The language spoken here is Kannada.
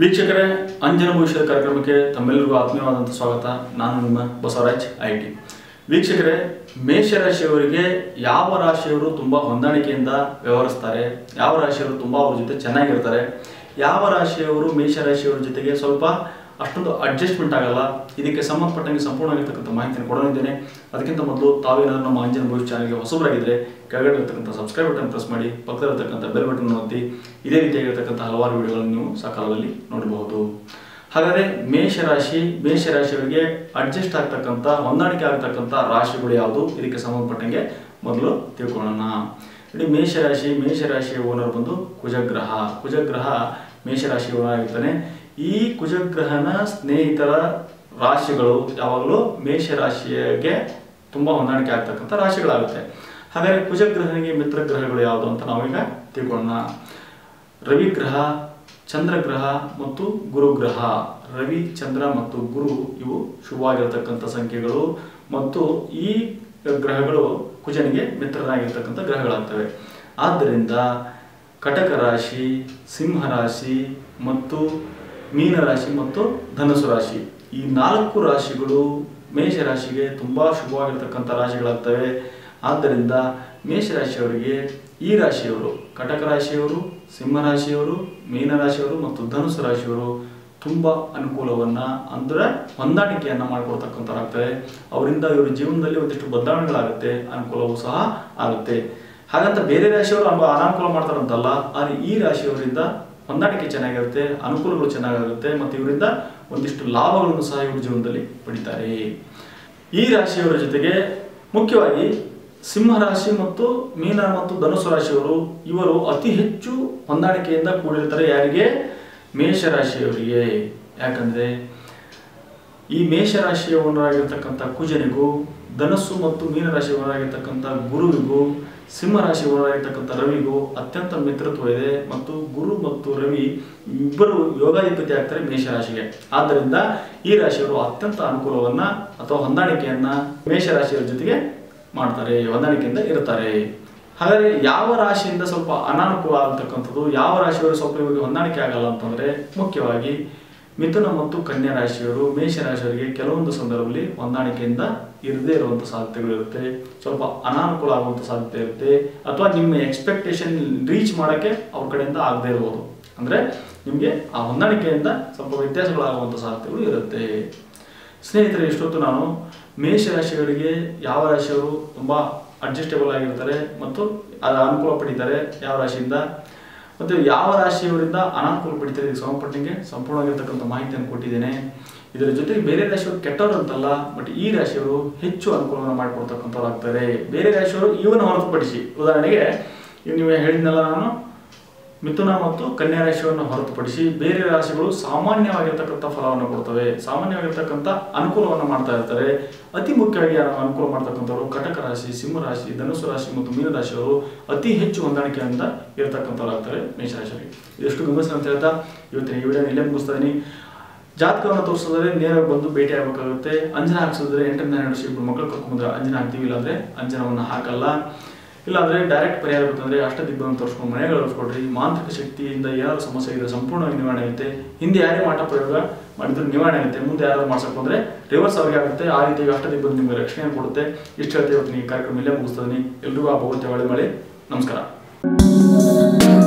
ವೀಕ್ಷಕರೇ ಅಂಜನ ಭವಿಷ್ಯದ ಕಾರ್ಯಕ್ರಮಕ್ಕೆ ತಮ್ಮೆಲ್ಲರಿಗೂ ಆತ್ಮೀಯವಾದಂಥ ಸ್ವಾಗತ ನಾನು ನಿಮ್ಮ ಬಸವರಾಜ್ ಐ ಟಿ ವೀಕ್ಷಕರೇ ಮೇಷರಾಶಿಯವರಿಗೆ ಯಾವ ರಾಶಿಯವರು ತುಂಬ ಹೊಂದಾಣಿಕೆಯಿಂದ ವ್ಯವಹರಿಸ್ತಾರೆ ಯಾವ ರಾಶಿಯವರು ತುಂಬ ಅವ್ರ ಜೊತೆ ಚೆನ್ನಾಗಿರ್ತಾರೆ ಯಾವ ರಾಶಿಯವರು ಮೇಷರಾಶಿಯವರ ಜೊತೆಗೆ ಸ್ವಲ್ಪ ಅಷ್ಟೊಂದು ಅಡ್ಜಸ್ಟ್ಮೆಂಟ್ ಆಗಲ್ಲ ಇದಕ್ಕೆ ಸಂಬಂಧಪಟ್ಟಂಗೆ ಸಂಪೂರ್ಣವಾಗಿರ್ತಕ್ಕಂಥ ಮಾಹಿತಿಯನ್ನು ಕೊಡೋನಿದ್ದೇನೆ ಅದಕ್ಕಿಂತ ಮೊದಲು ತಾವೇನಾದ್ರೂ ನಮ್ಮ ಅಂಜನ ಭವಿಷ್ಯ ಚಾನಲ್ಗೆ ಹೊಸಬರಾಗಿದ್ದರೆ ಕೆಳಗಡೆ ಇರತಕ್ಕಂಥ ಸಬ್ಸ್ಕ್ರೈಬ್ ಬಟನ್ ಪ್ರೆಸ್ ಮಾಡಿ ಪಕ್ಕದಲ್ಲಿರ್ತಕ್ಕಂಥ ಬೆಲ್ ಬಟನ್ ಒತ್ತಿ ಇದೇ ರೀತಿಯಾಗಿರ್ತಕ್ಕಂಥ ಹಲವಾರು ವಿಡಿಯೋಗಳನ್ನು ನೀವು ಸಕಾಲದಲ್ಲಿ ನೋಡಬಹುದು ಹಾಗಾದರೆ ಮೇಷರಾಶಿ ಮೇಷರಾಶಿಯವರಿಗೆ ಅಡ್ಜಸ್ಟ್ ಆಗ್ತಕ್ಕಂಥ ಹೊಂದಾಣಿಕೆ ಆಗ್ತಕ್ಕಂಥ ರಾಶಿಗಳು ಯಾವುದು ಇದಕ್ಕೆ ಸಂಬಂಧಪಟ್ಟಂಗೆ ಮೊದಲು ತಿಳ್ಕೊಳ್ಳೋಣ ಇಡೀ ಮೇಷರಾಶಿ ಮೇಷರಾಶಿಯ ಓನರ್ ಬಂದು ಕುಜಗ್ರಹ ಕುಜಗ್ರಹ ಮೇಷರಾಶಿ ಓನರ್ ಆಗಿರ್ತಾನೆ ಈ ಕುಜಗ್ರಹನ ಸ್ನೇಹಿತರ ರಾಶಿಗಳು ಯಾವಾಗಲೂ ಮೇಷರಾಶಿಗೆ ತುಂಬ ಹೊಂದಾಣಿಕೆ ಆಗ್ತಕ್ಕಂಥ ರಾಶಿಗಳಾಗುತ್ತೆ ಹಾಗಾದರೆ ಕುಜಗ್ರಹನಿಗೆ ಮಿತ್ರ ಗ್ರಹಗಳು ಯಾವುದು ಅಂತ ನಾವೀಗ ತಿಳ್ಕೊಳ್ಳೋಣ ರವಿಗ್ರಹ ಚಂದ್ರಗ್ರಹ ಮತ್ತು ಗುರುಗ್ರಹ ರವಿ ಚಂದ್ರ ಮತ್ತು ಗುರು ಇವು ಶುಭವಾಗಿರತಕ್ಕಂಥ ಸಂಖ್ಯೆಗಳು ಮತ್ತು ಈ ಗ್ರಹಗಳು ಕುಜನಿಗೆ ಮಿತ್ರರಾಗಿರ್ತಕ್ಕಂಥ ಗ್ರಹಗಳಾಗ್ತವೆ ಆದ್ದರಿಂದ ಕಟಕ ರಾಶಿ ಸಿಂಹ ರಾಶಿ ಮತ್ತು ಮೀನರಾಶಿ ಮತ್ತು ಧನುಸು ರಾಶಿ ಈ ನಾಲ್ಕು ರಾಶಿಗಳು ಮೇಷರಾಶಿಗೆ ತುಂಬ ಶುಭವಾಗಿರ್ತಕ್ಕಂಥ ರಾಶಿಗಳಾಗ್ತವೆ ಆದ್ದರಿಂದ ಮೇಷರಾಶಿಯವರಿಗೆ ಈ ರಾಶಿಯವರು ಕಟಕ ರಾಶಿಯವರು ಸಿಂಹ ರಾಶಿಯವರು ಮೀನ ರಾಶಿಯವರು ಮತ್ತು ಧನುಸು ರಾಶಿಯವರು ತುಂಬ ಅನುಕೂಲವನ್ನ ಅಂದ್ರೆ ಹೊಂದಾಣಿಕೆಯನ್ನ ಮಾಡ್ಕೊಳ್ತಕ್ಕಂಥವ್ರಾಗ್ತವೆ ಅವರಿಂದ ಇವ್ರ ಜೀವನದಲ್ಲಿ ಒಂದಿಷ್ಟು ಬದಲಾವಣೆಗಳಾಗುತ್ತೆ ಅನುಕೂಲವೂ ಸಹ ಆಗುತ್ತೆ ಹಾಗಂತ ಬೇರೆ ರಾಶಿಯವರು ಅನುಭವ ಅನಾನುಕೂಲ ಮಾಡ್ತಾರಂತಲ್ಲ ಆದರೆ ಈ ರಾಶಿಯವರಿಂದ ಹೊಂದಾಣಿಕೆ ಚೆನ್ನಾಗಿರುತ್ತೆ ಅನುಕೂಲಗಳು ಚೆನ್ನಾಗಿರುತ್ತೆ ಮತ್ತು ಇವರಿಂದ ಒಂದಿಷ್ಟು ಲಾಭಗಳನ್ನು ಸಹ ಇವ್ರ ಜೀವನದಲ್ಲಿ ಪಡಿತಾರೆ ಈ ರಾಶಿಯವರ ಜೊತೆಗೆ ಮುಖ್ಯವಾಗಿ ಸಿಂಹ ರಾಶಿ ಮತ್ತು ಮೀನ ಮತ್ತು ಧನುಸು ರಾಶಿಯವರು ಇವರು ಅತಿ ಹೆಚ್ಚು ಹೊಂದಾಣಿಕೆಯಿಂದ ಕೂಡಿರ್ತಾರೆ ಯಾರಿಗೆ ಮೇಷರಾಶಿಯವರಿಗೆ ಯಾಕಂದ್ರೆ ಈ ಮೇಷರಾಶಿಯವರಾಗಿರ್ತಕ್ಕಂಥ ಕುಜನಿಗೂ ಧನಸ್ಸು ಮತ್ತು ಮೀನರಾಶಿಯವರಾಗಿರ್ತಕ್ಕಂಥ ಗುರುವಿಗೂ ಸಿಂಹರಾಶಿಯವರಾಗಿರ್ತಕ್ಕಂಥ ರವಿಗೂ ಅತ್ಯಂತ ಮಿತ್ರತ್ವ ಇದೆ ಮತ್ತು ಗುರು ಮತ್ತು ರವಿ ಇಬ್ಬರು ಯೋಗಾಧಿಪತಿ ಆಗ್ತಾರೆ ಮೇಷರಾಶಿಗೆ ಆದ್ದರಿಂದ ಈ ರಾಶಿಯವರು ಅತ್ಯಂತ ಅನುಕೂಲವನ್ನ ಅಥವಾ ಹೊಂದಾಣಿಕೆಯನ್ನ ಮೇಷರಾಶಿಯವರ ಜೊತೆಗೆ ಮಾಡ್ತಾರೆ ಹೊಂದಾಣಿಕೆಯಿಂದ ಇರ್ತಾರೆ ಹಾಗಾದ್ರೆ ಯಾವ ರಾಶಿಯಿಂದ ಸ್ವಲ್ಪ ಅನಾನುಕೂಲ ಆಗತಕ್ಕಂಥದ್ದು ಯಾವ ರಾಶಿಯವರು ಸ್ವಲ್ಪ ಇವಾಗ ಹೊಂದಾಣಿಕೆ ಆಗಲ್ಲ ಅಂತಂದ್ರೆ ಮುಖ್ಯವಾಗಿ ಮಿಥುನ ಮತ್ತು ಕನ್ಯಾ ರಾಶಿಯವರು ಮೇಷ ರಾಶಿಯವರಿಗೆ ಕೆಲವೊಂದು ಸಂದರ್ಭದಲ್ಲಿ ಹೊಂದಾಣಿಕೆಯಿಂದ ಇರದೇ ಇರುವಂಥ ಸಾಧ್ಯತೆಗಳು ಇರುತ್ತೆ ಸ್ವಲ್ಪ ಅನಾನುಕೂಲ ಆಗುವಂಥ ಸಾಧ್ಯತೆ ಇರುತ್ತೆ ಅಥವಾ ನಿಮ್ಮ ಎಕ್ಸ್ಪೆಕ್ಟೇಷನ್ ರೀಚ್ ಮಾಡೋಕ್ಕೆ ಅವ್ರ ಕಡೆಯಿಂದ ಆಗದೇ ಇರ್ಬೋದು ಅಂದ್ರೆ ನಿಮಗೆ ಆ ಹೊಂದಾಣಿಕೆಯಿಂದ ಸ್ವಲ್ಪ ವ್ಯತ್ಯಾಸಗಳಾಗುವಂಥ ಸಾಧ್ಯತೆಗಳು ಇರುತ್ತೆ ಸ್ನೇಹಿತರೆ ಇಷ್ಟೊತ್ತು ನಾನು ಮೇಷ ರಾಶಿಗಳಿಗೆ ಯಾವ ರಾಶಿಯವರು ತುಂಬಾ ಅಡ್ಜಸ್ಟೇಬಲ್ ಆಗಿರ್ತಾರೆ ಮತ್ತು ಅದು ಅನುಕೂಲ ಪಡಿತಾರೆ ಯಾವ ರಾಶಿಯಿಂದ ಮತ್ತು ಯಾವ ರಾಶಿಯವರಿಂದ ಅನಾನುಕೂಲ ಪಡಿತಾರೆ ಇದಕ್ಕೆ ಸಂಬಂಧಪಟ್ಟಂಗೆ ಸಂಪೂರ್ಣವಾಗಿರ್ತಕ್ಕಂಥ ಮಾಹಿತಿಯನ್ನು ಕೊಟ್ಟಿದ್ದೇನೆ ಇದರ ಜೊತೆಗೆ ಬೇರೆ ರಾಶಿಯವರು ಕೆಟ್ಟವರು ಅಂತಲ್ಲ ಬಟ್ ಈ ರಾಶಿಯವರು ಹೆಚ್ಚು ಅನುಕೂಲವನ್ನು ಮಾಡಿಕೊಡ್ತಕ್ಕಂಥವ್ರು ಆಗ್ತಾರೆ ಬೇರೆ ರಾಶಿಯವರು ಇವನ್ನ ಹೊರತುಪಡಿಸಿ ಉದಾಹರಣೆಗೆ ಈಗ ನೀವು ಹೇಳಿದ್ನಲ್ಲ ನಾನು ಮಿಥುನ ಮತ್ತು ಕನ್ಯಾ ರಾಶಿಯನ್ನು ಹೊರತುಪಡಿಸಿ ಬೇರೆ ರಾಶಿಗಳು ಸಾಮಾನ್ಯವಾಗಿರ್ತಕ್ಕಂಥ ಫಲವನ್ನು ಕೊಡ್ತವೆ ಸಾಮಾನ್ಯವಾಗಿರ್ತಕ್ಕಂಥ ಅನುಕೂಲವನ್ನು ಮಾಡ್ತಾ ಇರ್ತಾರೆ ಅತಿ ಮುಖ್ಯವಾಗಿ ಯಾರು ಅನುಕೂಲ ಮಾಡ್ತಕ್ಕಂಥವ್ರು ಕಟಕ ರಾಶಿ ಸಿಂಹ ರಾಶಿ ಧನುಸು ರಾಶಿ ಮತ್ತು ಮೀನ ರಾಶಿಯವರು ಅತಿ ಹೆಚ್ಚು ಹೊಂದಾಣಿಕೆಯಿಂದ ಇರತಕ್ಕಂಥವ್ರು ಆಗ್ತಾರೆ ಮೇಷರಾಶಿಯವರಿಗೆ ಇದಷ್ಟು ಗಮನಿಸಿ ಅಂತ ಹೇಳ್ತಾ ಇವತ್ತಿನ ಈ ವಿಡಿಯೋ ಇಲ್ಲೇ ಮುಗಿಸ್ತಾ ಇದೀನಿ ಜಾತಕವನ್ನು ತೋರಿಸಿದ್ರೆ ನೇರವಾಗಿ ಬಂದು ಭೇಟಿ ಆಗಬೇಕಾಗುತ್ತೆ ಅಂಜನ ಹಾಕ್ಸಿದ್ರೆ ಎಂಟರಿಂದ ಹನ್ನೆರಡು ವರ್ಷ ಇಬ್ಬರು ಮಕ್ಕಳು ಕರ್ಕೊಂಡ್ರೆ ಅಂಜನ ಹಾಕ್ತೀವಿ ಇಲ್ಲಾಂದ್ರೆ ಅಂಜನವನ್ನು ಹಾಕಲ್ಲ ಇಲ್ಲಾಂದ್ರೆ ಡೈರೆಕ್ಟ್ ಪರಿಹಾರ ಬೇಕಂದ್ರೆ ಅಷ್ಟದಿಬ್ಬನ್ನು ತೋರಿಸ್ಕೊಂಡು ಮನೆಗಳು ತೋರಿಸ್ಕೊಡ್ರಿ ಮಾಂತ್ರಿಕ ಶಕ್ತಿಯಿಂದ ಏನಾದ್ರು ಸಮಸ್ಯೆ ಇದೆ ಸಂಪೂರ್ಣವಾಗಿ ನಿವಾರಣೆ ಆಗುತ್ತೆ ಹಿಂದೆ ಯಾರೇ ಮಾಟ ಪ್ರಯೋಗ ಮಾಡಿದ್ರೆ ನಿವಾರಣೆ ಆಗುತ್ತೆ ಮುಂದೆ ಯಾರಾದ್ರು ಮಾಡ್ಸಕ್ ಬಂದ್ರೆ ರಿವರ್ಸ್ ಅವ್ರಿಗೆ ಆಗುತ್ತೆ ಆ ರೀತಿ ಅಷ್ಟದಿಬ್ಬರು ನಿಮಗೆ ರಕ್ಷಣೆ ಕೊಡುತ್ತೆ ಇಷ್ಟು ಹೇಳ್ತಾ ಇವತ್ತಿನ ಈ ಕಾರ್ಯಕ್ರಮ ಇಲ್ಲೇ ಮುಗಿಸ್ತೀನಿ ಎಲ್ರಿಗೂ ಆ ಭಗವಂತ ಒಳ್ಳೆ ಮಳೆ ನಮಸ್ಕಾರ